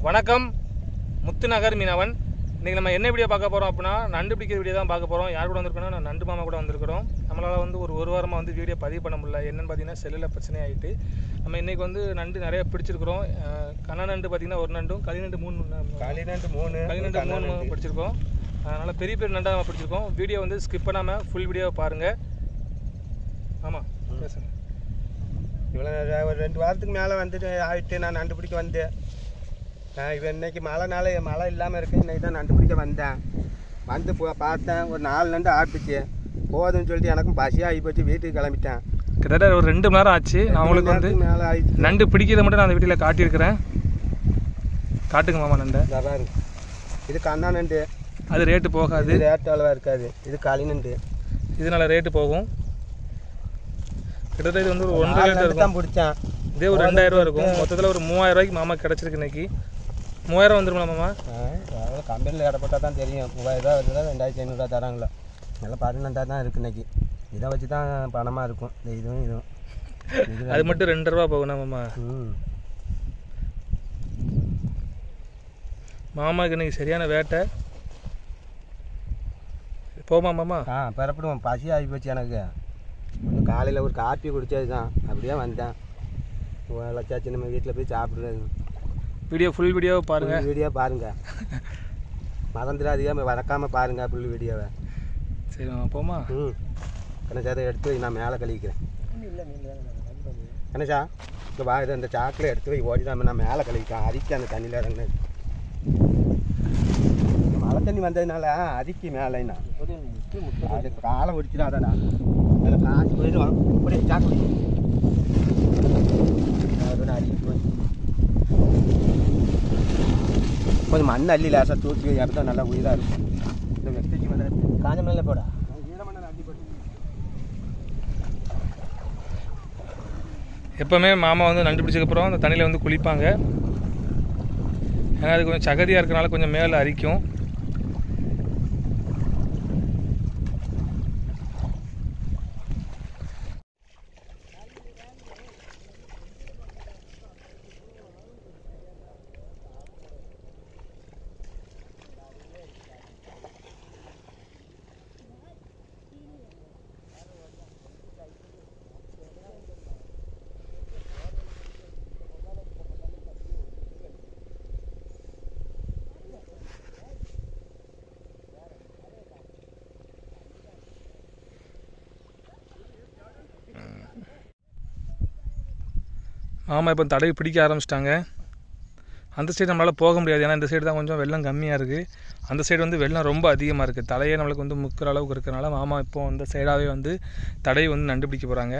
வணக்கம் முத்துநகர் மீனவன் இன்றைக்கி நம்ம என்ன வீடியோ பார்க்க போகிறோம் அப்படின்னா நண்டு பிடிக்கிற வீடியோ தான் பார்க்க போகிறோம் யார் கூட வந்திருக்கோம்னா நான் நண்டு மாமா கூட வந்திருக்கிறோம் நம்மளால் வந்து ஒரு ஒரு வாரமாக வந்து வீடியோ பதிவு பண்ண முடியல என்னென்னு பார்த்தீங்கன்னா செல்லில் பிரச்சனை ஆகிட்டு நம்ம இன்றைக்கி வந்து நண்டு நிறைய பிடிச்சிருக்கிறோம் அஹ் கண்ணா நண்டு பார்த்தீங்கன்னா ஒரு நண்டும் களி நண்டு மூணு களி நண்டு மூணு களி நண்டு மூணு பிடிச்சிருக்கோம் அதனால் பெரிய பெரிய நண்டாக நம்ம பிடிச்சிருக்கோம் வீடியோ வந்து ஸ்கிப் பண்ணாமல் ஃபுல் வீடியோ பாருங்கள் ஆமாம் பேசுங்க இவ்வளோ ஒரு ரெண்டு வாரத்துக்கு மேலே வந்துட்டு ஆயிட்டு நான் நண்டு பிடிக்க வந்தேன் நான் இவன் இன்னைக்கு மழை நாள் மழை இல்லாமல் இருக்கு இன்னைக்கு தான் நண்டு பிடிக்க வந்தேன் வந்து போ பார்த்தேன் ஒரு நாலு நண்டு ஆட்டுச்சு போதும்னு சொல்லிட்டு எனக்கும் பசி ஆகி போச்சு வீட்டுக்கு கிளம்பிட்டேன் கிட்டத்தட்ட ஒரு ரெண்டு மணி நேரம் ஆச்சு நான் உங்களுக்கு வந்து மேலே ஆயிடுச்சு நண்டு பிடிக்கிறத மட்டும் நான் அந்த வீட்டில் காட்டியிருக்கிறேன் காட்டுங்க மாமா நண்டை இதா பாருங்க இது கண்ணா நண்டு அது ரேட்டு போகாது இது ரேட் அளவாக இருக்காது இது களி நண்டு இதனால ரேட்டு போகும் கிட்டத்தட்ட இது வந்து ஒரு ஒன்றரை நாலு லிட்டர் நண்டு இருக்கும் தான் பிடிச்சேன் இதே ஒரு ரெண்டாயிரம் ரூபா இருக்கும் மொத்தத்தில் ஒரு மூவாயிரம் ரூபாய்க்கு மாமா கிடச்சிருக்கு இன்னைக்கு மூவாயிரம் வந்துருமா மாமா அவ்வளோ கம்பெனியில் இடப்பட்டா தான் தெரியும் மூவாயிரம் ரூபா வருதா ரெண்டாயிரத்தி ஐநூறுரூவா தராங்களா நல்லா பதினெண்டா தான் இருக்குது இன்னைக்கு இதை வச்சு தான் பணமாக இருக்கும் இந்த இதுவும் இதுவும் இது அது மட்டும் ரெண்டு ரூபா போகும்னா மாமா ம் மாமாவுக்கு இன்னைக்கு சரியான வேட்டை போமா மாமா ஆ பிறப்பிடுவோம் பசி ஆகி போச்சு எனக்கு ஒன்று காலையில் ஒரு காப்பி குடிச்சது தான் அப்படியே வந்தேன் லட்சாச்சு நம்ம வீட்டில் போய் சாப்பிடுறது வீடியோ ஃபுல் வீடியோ பாருங்க வீடியோ பாருங்கள் மறந்துடாதீங்க மறக்காமல் பாருங்கள் ஃபுல் வீடியோவை சரி மாமா போமா ம் கணேஷா எடுத்து வை நான் மேலே கழுவிக்கிறேன் கணேஷா இந்த வா இதை இந்த சாக்கில் எடுத்து வை ஓடி தான் நான் மேலே கழுவிக்கிறேன் அரிக்க அந்த தண்ணியில் இறங்குனது மழை தண்ணி வந்ததுனால அரிக்கி மேலே நான் அது காலை ஒடிச்சிடாதடா அதில் காசு போயிடும் இப்படி சாக்கு வை. அதோட அரிக்கி போய் கொஞ்சம் மண் அள்ளி லேசாக தூக்கி இடத்த நல்லா உயிராக இருக்கும் இந்த வெக்கைக்கு மேலே காஞ்ச மண்ணில் போடா ஈரமண்ணில் அள்ளி போடு எப்போவுமே மாமா வந்து நண்டு பிடிச்சதுக்கப்புறம் அந்த தண்ணியில் வந்து குளிப்பாங்க ஏன்னா அது கொஞ்சம் சகதியாக இருக்கனால கொஞ்சம் மேலே அரிக்கும் மாமா இப்போ தடவி பிடிக்க ஆரம்பிச்சிட்டாங்க அந்த சைடு நம்மளால் போக முடியாது ஏன்னா இந்த சைடு தான் கொஞ்சம் வெள்ளம் கம்மியாக இருக்குது அந்த சைடு வந்து வெள்ளம் ரொம்ப அதிகமாக இருக்குது தலையே நம்மளுக்கு வந்து முக்கிற அளவுக்கு இருக்கிறனால மாமா இப்போ இந்த சைடாகவே வந்து தடவி வந்து நண்டு பிடிக்க போகிறாங்க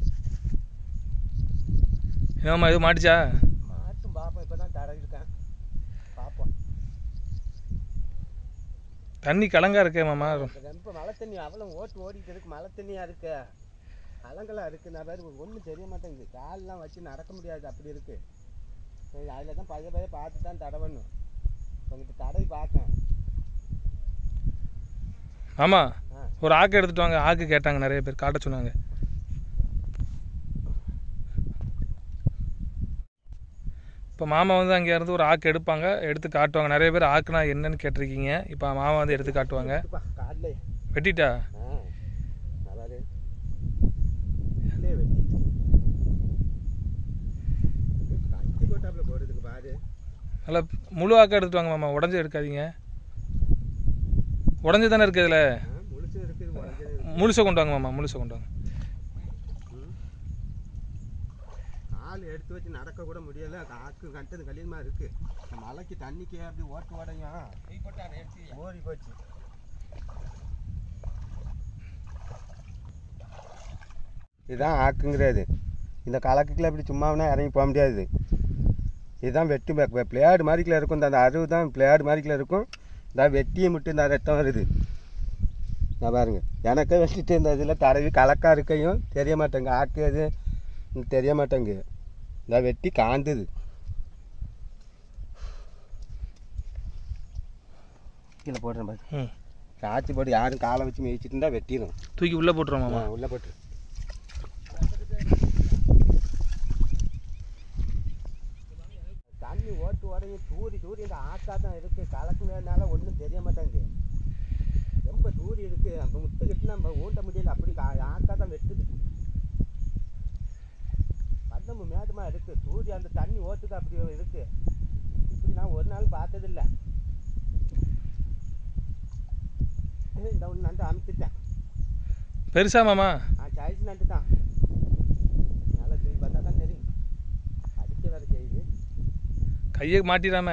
ஏமாம்மா எதுவும் மாட்டிச்சா மாட்டும் பார்ப்போம் இப்போ தான் தடவி இருக்கேன் பார்ப்போம் தண்ணி கலங்கா இருக்கே மாமா ரொம்ப மழை தண்ணி அவ்வளோ ஓட்டு ஓடிட்டு இருக்கு மழை தண்ணியாக இருக்கு கலங்களாக இருக்குது நான் வேறு ஒன்றும் தெரிய மாட்டேங்குது கால்லாம் வச்சு நடக்க முடியாது அப்படி இருக்கு சரி அதில் தான் பைய பைய பார்த்து தான் தடவணும் உங்கள்கிட்ட தடவி பார்க்கேன் மாமா ஆ ஒரு ஆக்கு எடுத்துட்டு வாங்க ஆக்கு கேட்டாங்க நிறைய பேர் காட்ட சொன்னாங்க இப்போ மாமா வந்து அங்கே இருந்து ஒரு ஆக்கு எடுப்பாங்க எடுத்து காட்டுவாங்க நிறைய பேர் ஆக்குனா என்னன்னு கேட்டிருக்கீங்க இப்போ மாமா வந்து எடுத்து காட்டுவாங்க காட்டில் வெட்டிட்டா ஆ அதாவது இல்லையே வெட்டிட்டு கட்டி போட்டாப்புல போடுதுங்க பாரு நல்லா முழு ஆக்கை எடுத்துட்டு வாங்க மாமா உடஞ்சி எடுக்காதீங்க உடஞ்சி தானே இருக்குது இதில் ஆ முழுசும் இருக்குது உடஞ்சது இருக்கு. முழுசை கொண்டு வாங்க மாமா முழுசை கொண்டு வாங்க ம். கால் எடுத்து வச்சு நடக்க கூட முடியல காக்கு கட்டது கல்யாணமா இருக்கு இந்த மலைக்கு தண்ணிக்கு அப்படி ஓட்டு ஓடையும் ஓடி போச்சு இதுதான் ஆக்குங்கிறது இந்த கலக்குக்குள்ள இப்படி சும்மாவுனா இறங்கி போக முடியாது இதுதான் வெட்டி பிளேடு மாதிரிக்குள்ள இருக்கும் இந்த அருவு தான் பிளேடு மாதிரிக்குள்ள இருக்கும் இந்த வெட்டியை மட்டும் இந்த ரத்தம் வருது நான் பாருங்க எனக்கே வச்சுட்டு இந்த இதில் தடவி கலக்கா இருக்கையும் தெரிய மாட்டேங்க ஆக்கு அது தெரிய மாட்டேங்க இந்த வெட்டி காந்துது கீழே போடுறேன் பாரு ம் காய்ச்சி போட்டு யாரும் காலை வச்சு மேய்ச்சிட்டு இருந்தா வெட்டிடும் தூக்கி உள்ளே போட்டுருவோம் மாமா உள்ளே போட்டு தண்ணி ஓட்டு உடனே தூரி தூரி இந்த ஆக்கா தான் இருக்கு கலக்குனால ஒன்றும் தெரிய மாட்டேங்குது ரொம்ப தூரி இருக்கு நம்ம முட்டு கட்டி நம்ம ஊண்ட முடியல அப்படி கா- ஆக்கா தான் வெட்டுது பந்தம்பு மேடுமா இருக்கு தூரி அந்த தண்ணி ஓட்டுக்கு அப்படி இருக்கு இப்படி நான் ஒரு நாள் பார்த்ததில்ல இந்த ஒன்று நண்டு அமுத்திட்டேன் பெருசா மாமா ஆ சாய்ஸ் நண்டு தான் நல்லா தூக்கி பார்த்தா தான் தெரியும் அடிக்க வேற செய்யுது கையை மாட்டிடாம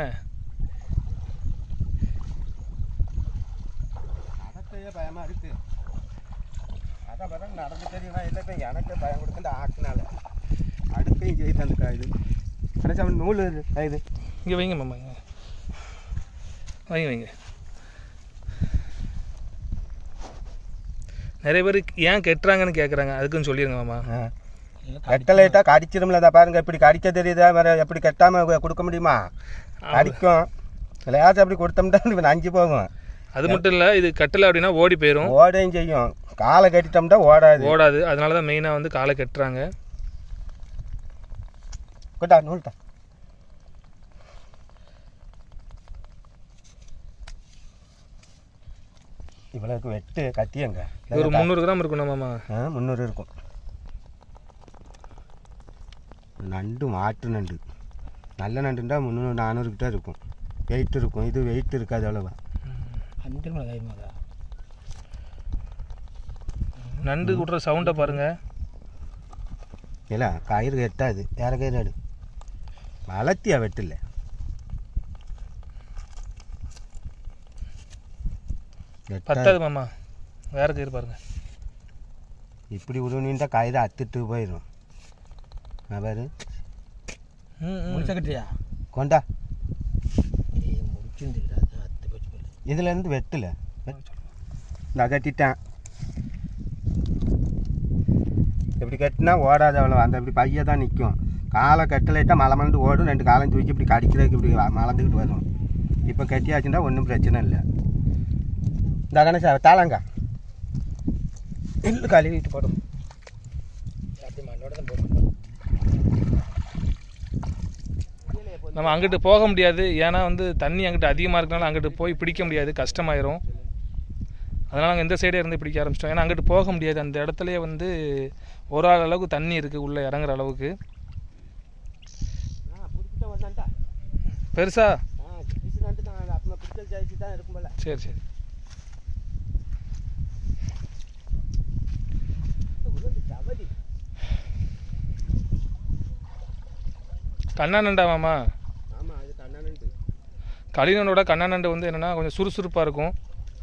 நடக்கையே பயமா இருக்கு அதான் பதம் நடந்து தெரியுமா இல்லை இப்போ எனக்கு பயம் கொடுக்குற ஆக்குனால அடுக்கையும் செய்து அந்த காயுது கடைசி அவன் நூல் இது இது இங்கே வைங்க மாமா இங்க வைங்க வைங்க நிறைய பேர் ஏன் கெட்டுறாங்கன்னு கேட்குறாங்க அதுக்குன்னு சொல்லிடுங்க மாமா கட்டலைட்டா கடிச்சிரும்ல அதை பாருங்க இப்படி கடிக்க தெரியுதா வேற எப்படி கட்டாம கு- கொடுக்க முடியுமா கடிக்கும் லேசாக அப்படி கொடுத்தோம்னா இவன் அஞ்சு போகும் அது மட்டும் இல்லை இது கட்டலை அப்படின்னா ஓடி போயிடும் ஓடையும் செய்யும் காலை கட்டிட்டோம்னா ஓடாது ஓடாது அதனால தான் மெயினாக வந்து காலை கட்டுறாங்க கொண்டா நூல்டா இவ்வளவுக்கு வெட்டு கத்தியங்க இது ஒரு முந்நூறு கிராம் இருக்கணும் மாமா ஆ முந்நூறு இருக்கும் நண்டு மாட்டு நண்டு நல்ல நண்டுண்டா முந்நூறு நானூறு கிட்ட இருக்கும் வெயிட் இருக்கும் இது வெயிட் இருக்காது அவ்வளோவா நண்டு விட்ற சவுண்டை பாருங்க இல்லை கயிறு எட்டாது வேற கயிறு எடு வளர்த்தியா வெட்டில்ல எட்டாது. பத்தாது மாமா வேற கயிறு பாருங்க இப்படி விடுவீன்ட்டா கயிறு அத்துட்டு போயிடும் நான் பாரு ம், ம். முடிச்சக்கட்டியா கொண்டா முடிச்சுட்டு அத்து போச்சு போல இதுலேருந்து வெட்டல நான் கட்டிட்டேன் இப்படி கட்டினா ஓடாது அவ்வளோ அந்த இப்படி பைய தான் நிற்கும் காலை கட்டலைட்டா மலை மலந்து ஓடும் ரெண்டு காலம் தூக்கி இப்படி கடிக்கிறதுக்கு இப்படி வ- மலந்துக்கிட்டு வரும் இப்போ கட்டியாச்சுன்னா ஒன்றும் பிரச்சனை இல்லை இந்த கணேசா தாளங்க இல்லை கழுவிட்டு போடும் அப்படி மண்ணோட தான் போட்டு நம்ம அங்கிட்டு போக முடியாது ஏன்னா வந்து தண்ணி அங்கிட்டு அதிகமாக இருக்கனால அங்கிட்டு போய் பிடிக்க முடியாது கஷ்டமாயிரும் அதனால் நாங்கள் இந்த சைடே இருந்து பிடிக்க ஆரம்பிச்சிட்டோம் ஏன்னா அங்கிட்டு போக முடியாது அந்த இடத்துலயே வந்து ஒரு ஆள் அளவுக்கு தண்ணி இருக்குது உள்ளே இறங்குற அளவுக்கு ஆ பிடிச்சிட்டு வந்தான்டா பெருசா ஆ பிடிச்சிட்டு தான் அப்புறம் பிடிச்சல் ஜாயிச்சு தான் இருக்கும் போல சரி சரி உளுந்து சவதி கண்ணா நண்டா மாமா ஆமாம் அது கண்ணானண்டு களிநண்டோட கண்ணா நண்டு வந்து என்னென்னா கொஞ்சம் சுறுசுறுப்பாக இருக்கும்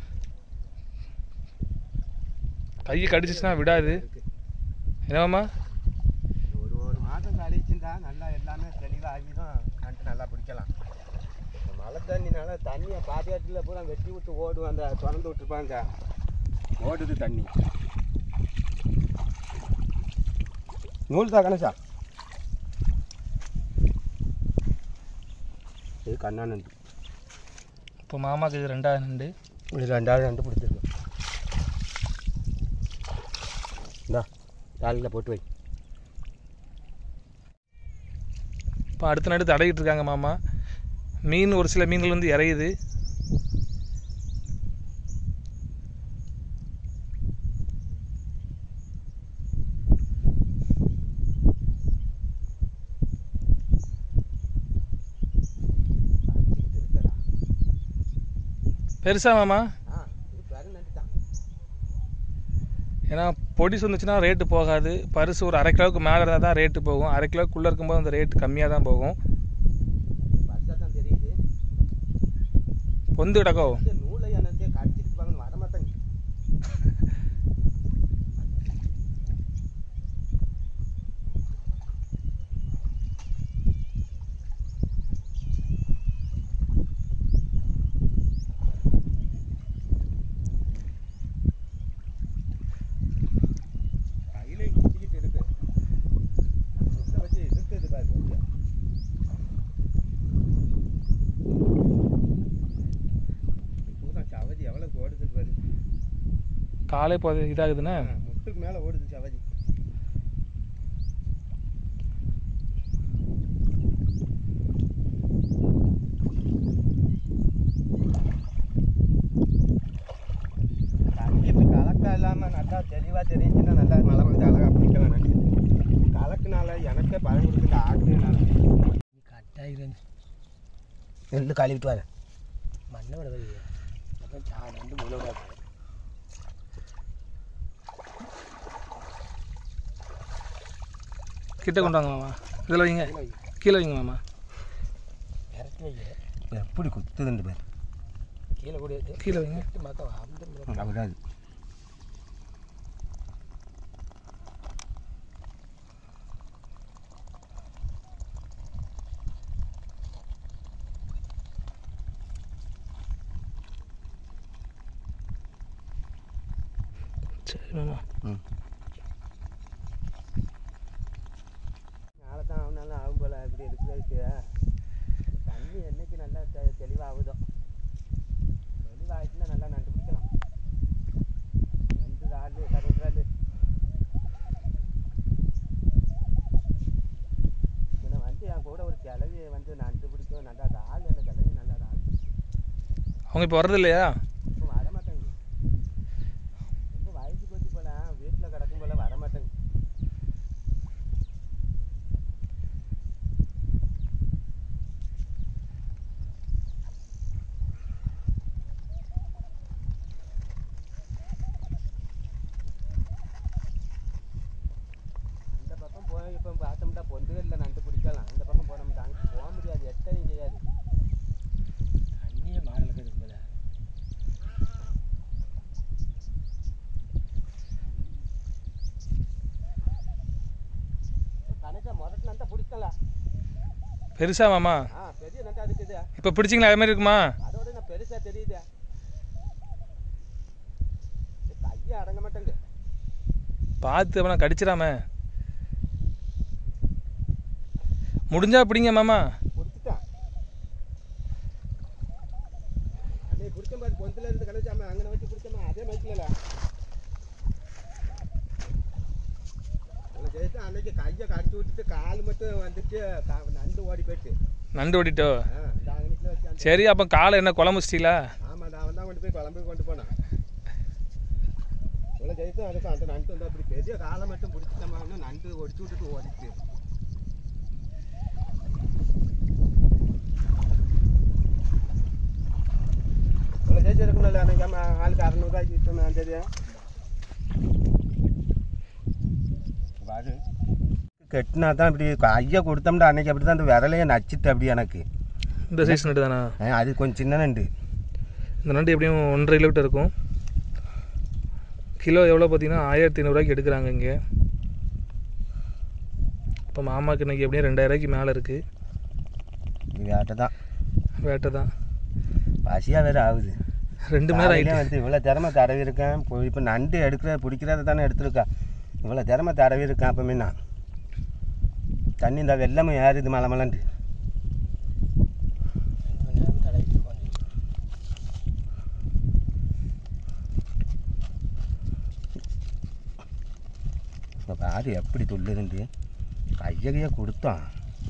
கையை கடிச்சிச்சுன்னா விடாது என்னமாம்மா ஒரு ஒரு மாதம் கழிச்சுருந்தா நல்லா எல்லாமே தெளிவாக ஆகிடும் நண்டு நல்லா பிடிக்கலாம் இந்த மழை தண்ணினால தண்ணியை பாதியாட்டில் பூரா வெட்டி விட்டு ஓடும் அந்த திறந்து விட்டுருப்பாங்க ஓடுது தண்ணி நூல் தான் கணேசா இது கண்ணா நண்டு இப்போ மாமாக்கு இது ரெண்டாவது நண்டு இது ரெண்டாவது நண்டு பிடிச்சிருக்கு இந்தா தாலியில் போட்டு வை இப்போ அடுத்த நடு தடவிட்டு இருக்காங்க மாமா மீன் ஒரு சில மீன்கள் வந்து இறையுது அடிச்சுக்கிட்டு இருக்கடா பெருசா மாமா ஆ இது பெரு நண்டு தான் ஏன்னா பொடிசு வந்துச்சுன்னா ரேட்டு போகாது பரிசு ஒரு அரை கிலோவுக்கு மேலே இருந்தால் தான் ரேட்டு போகும் அரை கிலோக்குள்ளே இருக்கும்போது அந்த ரேட்டு கம்மியாக தான் போகும் பஸ்ஸாக தான் தெரியுது பொந்து கிடக்கோ இந்த நூலை எனக்கு கடிச்சிட்டு பாங்க வரமாட்டேங்க கையிலே குத்திக்கிட்டு இருக்கு சுத்த வச்சு இருக்குது பாரு அப்படியே. பூரா சவதி எவ்வளோ ஓடுது பாரு காலே போ இதாகுதுன்னா ஆ, முட்டுக்கு மேலே ஓடுது சவதி தெரிஞ்சுன்னா நல்லா மழை வந்து அழகாக பிடிக்கலாம் நண்டு கலக்குனால எனக்கே பயம் கொடுக்குற ஆக்குனால நீ கட்டாயிருந்து நெல் கழுவிட்டு வர மண்ணை விட வருது அப்புறம் சா நண்டு முள்ள விடாது கிட்ட கொண்டு வாங்க மாமா இதில் வைங்க கீழே வைங்க மாமா விரட்டி வைக்கிற எப்படி குத்துதுண்டு பேர் கீழே கூட கீழே வைங்க எட்டு மக்கள் அந்த விடாது சரி மாமா ம் நாளை தான் ஆகுனாலும் ஆகும் போல இப்படி இருக்கிறதுக்கு தண்ணி என்னைக்கு நல்லா தெ- தெளிவாகுதோ தெளிவாகிட்டுனா நல்லா நண்டு பிடிக்கலாம் ரெண்டு ராலு கருப்பு ராலு முன்ன வந்து என் கூட ஒரு கிளவி வந்து நண்டு பிடிக்கும் நல்லா ரால் அந்த கிளவி நல்லா ரால் அவங்க இப்போ வர்றது இல்லையா இப்போ வரமாட்டேங்குது ரொம்ப வயசு போச்சு போல வீட்டில் கிடக்கும் போல வரமாட்டேங்குது இந்த பக்கம் போய் இப்போ பார்த்தோம்னா பொந்துகளில் நண்டு பிடிக்கலாம் அந்த பக்கம் போனோம்னா அங்கே போக முடியாது எட்டையும் செய்யாது தண்ணியே மாடலுக்கு இருக்கு போல கணக்கா முதல்ல நண்டை பிடிக்கலாம் பெருசா மாமா ஆ பெரிய நண்டா இருக்குது இப்போ பிடிச்சிங்களா அது மாதிரி இருக்குமா அதோட நான் பெருசா தெரியுது கையை அடங்க மாட்டேங்குது பார்த்து அவனை கடிச்சிடாம முடிஞ்சா பிடிங்க மாமா பிடிச்சிட்டான் அன்னைக்கு பிடிச்ச மாதிரி பொந்துல இருந்து கிடைச்சாம அங்கே வச்சு பிடிச்சாம அதே மைக்கில் ஜெயிச்சு அன்னைக்கு கையை கடிச்சு விட்டுட்டு கால் மட்டும் வந்துட்டு கா- நண்டு ஓடி போயிட்டு நண்டு ஓடிட்டோ ஆ இந்த அங்கனிக்கில் வச்சு அந்த சரி அப்போ காலை என்ன குழம்பு வச்சிட்டீங்களா ஆமாம் நான் தான் கொண்டு போய் குழம்பு கொண்டு போனேன் இவ்வளோ ஜெயிச்சும் அதுக்கும் அந்த நண்டு வந்து அப்படி பெரிய காலை மட்டும் பிடிச்சிட்டோம்னா நண்டு ஒடிச்சு விட்டுட்டு ஓடிச்சு இவ்வளோ ஜெயிச்சு இருக்கணும்ல அன்னைக்கு நம்ம ஆளுக்கு அறநூறுவாய்க்கு விட்டோமே தெரியும் பாரு கெட்டினா தான் இப்படி ஐயா கொடுத்தோம்டா அன்னைக்கு அப்படி தான் அந்த விரலையே நச்சுட்டு அப்படி எனக்கு இந்த சைஸ் நண்டு தானா ஆ, அது கொஞ்சம் சின்ன நண்டு இந்த நண்டு எப்படியும் ஒன்றரை கிலோமீட்டர் இருக்கும் கிலோ எவ்வளோ பார்த்தீங்கன்னா ஆயிரத்தி ஐநூறுரூவாய்க்கு எடுக்கிறாங்க இங்கே இப்போ மாமாக்கு இன்னைக்கு எப்படியும் ரெண்டாயிரூவாய்க்கு மேலே இருக்குது இது ஆட்டை தான் வேட்டை தான் பசியாக வேறு ஆகுது ரெண்டு மணி நேரம் காலையிலே ஆகிட்டு வந்து இவ்வளோ திறமை தடவி இருக்கேன் இப்போ இப்போ நண்டு எடுக்கிற பிடிக்கிறத தானே எடுத்துருக்கேன் இவ்வளோ திறமை தடவி இருக்கேன் அப்போ முன்ன தண்ணி இந்த வெள்ளமும் ஏறுது மலை மலண்டு ரெண்டு மணி நேரம் தடவிட்டு இருக்கோம் இப்போ பாரு எப்படி துள்ளுதுண்டு கையை கையை கொடுத்தான்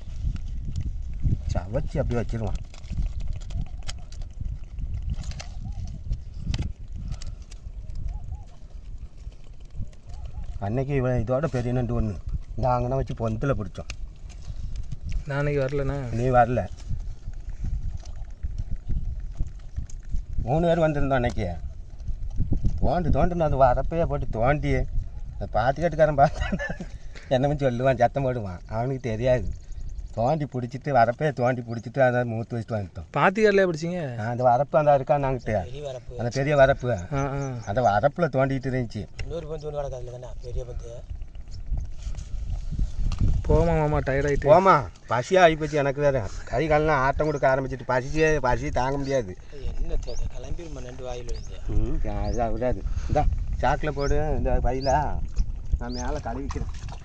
சவச்சி அப்படி வச்சிருவான் அன்னைக்கு இவ இதோட பெரிய நண்டு ஒன்று இந்த அங்கன வச்சு பொந்தில் பிடிச்சோம் நான் அன்னைக்கு வரலண்ணா நீ வரல மூணு பேர் வந்திருந்தோம் அன்னைக்கு தோண்டு தோண்டுன்னு அது வரப்பையே போட்டு தோண்டி அந்த பாத்துக்கட்டுக்காரன் பார்த்து என்ன சொல்லுவான் சத்தம் போடுவான் அவனுக்கு தெரியாது தோண்டி பிடிச்சிட்டு வரப்பையே தோண்டி பிடிச்சிட்டு அதை மூத்து வச்சுட்டு வந்துட்டோம் பாத்தியாரிலே பிடிச்சிங்க அந்த வரப்பு அந்த இருக்கான் நாங்கிட்ட பெரிய வரப்பு அந்த பெரிய வரப்பு ஆ ஆ அந்த வரப்பில் தோண்டிக்கிட்டு இருந்துச்சு இன்னொரு பந்து ஒன்று கிடக்காது இல்லை தானே பெரிய பந்து போமா மாமா டயர்டாயிட்டு போமா பசி ஆகி போச்சு எனக்கு வேற கை காலெலாம் ஆட்டம் கொடுக்க ஆரம்பிச்சிட்டு பசிச்சே பசி தாங்க முடியாது என்ன தெ- கிளம்பிருமா நண்டு வாயில் விழுந்து ம் அதான் விடாது இந்தா சாக்கில் போடு இந்த பையில நான் மேலே கழுவிக்கிறேன்